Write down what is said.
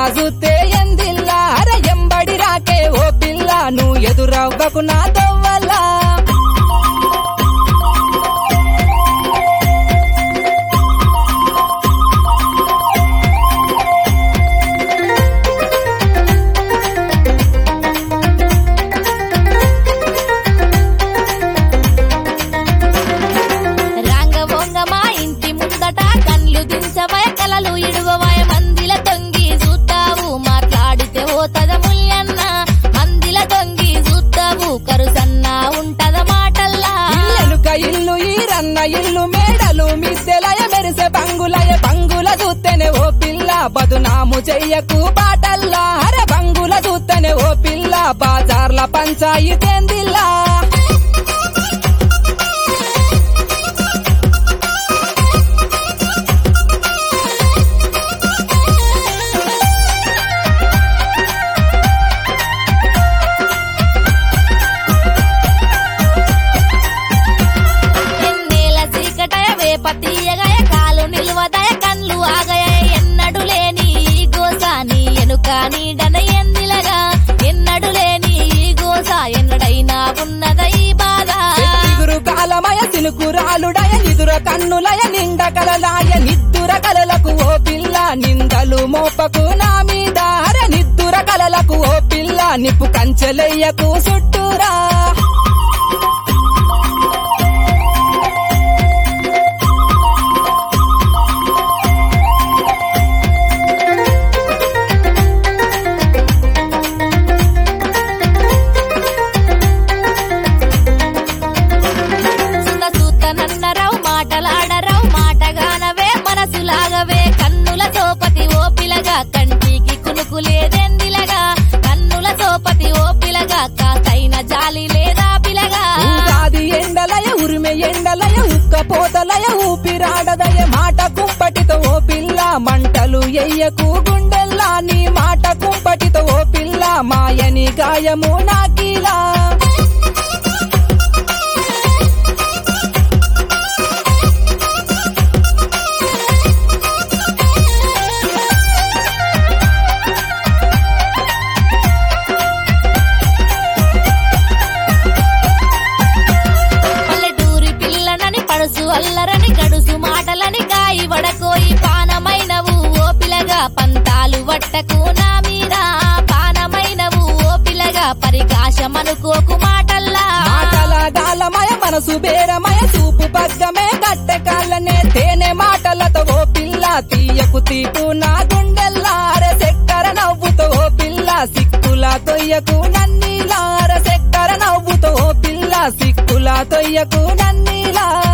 చూస్తే ఎందిల్లా అర ఎంబడి రాకే ఓ పిల్ల నువ్వు ఎదురవ్వకు నా దొవ్వలా రాంగవొంగ మా ఇంటి ముందట కళ్ళు దించవయ కలలు ఇడువవయ మందిల తొంగి చూస్తావు మాట్లాడితే ఓతద ముల్యన్న మందిల తొంగి చూస్తావు కరుసన్న ఉంటద మాటల్లా ఇల్లెనుక ఇల్లు ఈరన్న ఇల్లు మేడలు మిద్దెలయ మెరిసే బంగులయ బంగుల చూస్తేనే ఓ పిల్ల బదునాము చెయ్యకు బాటల్లా అరే బంగుల చూస్తేనే ఓ పిల్ల బాజార్ల పంచాయితేందిల్లా ఎన్నేల చీకటయ వేప తీయగయ కాలు నిల్వదయ కళ్ళు ఆగయ ఎన్నడు లేని ఈ గోస నీ ఎనుక నీడన ఎందిలగా ఎన్నడు లేని ఈ గోస ఎన్నడైనా ఉన్నద ఈ బాధ చిగురు కాలమయ సినుకురాలుడయ నిదుర కన్నులయ నిండ కలలాయ నిద్దుర కలలకు ఓ పిల్ల నిందలు మోపకు నా మీద అరే నిద్దుర కలలకు ఓ పిల్ల నిప్పు కంచెలయ్యకు చుట్టూరా సుత సూతనన్నరావు మాటలాడరావు మాటగానవే మనసులాగవే కన్నుల సోపతి ఓ పిలగా కంటికి కునుకు లేదెందిలగా కన్నుల సోపతి ఓ పిలగా కాసైన జాలి లేదా పిలగా ఊగాది ఎండలయ ఉరిమె ఎండలయ ఉక్క పోతలయ ఊపిరాడదయ మాట కుంపటితో ఓ పిల్ల మంటలు ఎయ్యకు గుండెల్లా నీ మాట కుంపటితో ఓ పిల్ల మాయని గాయము నాకీలా పల్లెటూరి పిల్లనని పడుసు అల్లరని గడుసు మాటలని గాయి వడకోయి పానమైనవు ఓ పిలగా పంతాలు వట్టకు నా మీద పానమైనవు ఓ పిలగా పరికాశమనుకోకు మాటల్లా మాటల గాలమయ మనసు బేరమయ చూపు పగ్గమే గట్టె కాళ్ళనే తేనె మాటలతో ఓ పిల్ల తీయకు తీపు నా గుండెల్లా అర సెక్కర నవ్వుతో ఓ పిల్ల సిక్కుల తొయ్యకు నన్నీలా అర సెక్కర నవ్వుతో ఓ పిల్ల సిక్కుల తొయ్యకు నన్నీలా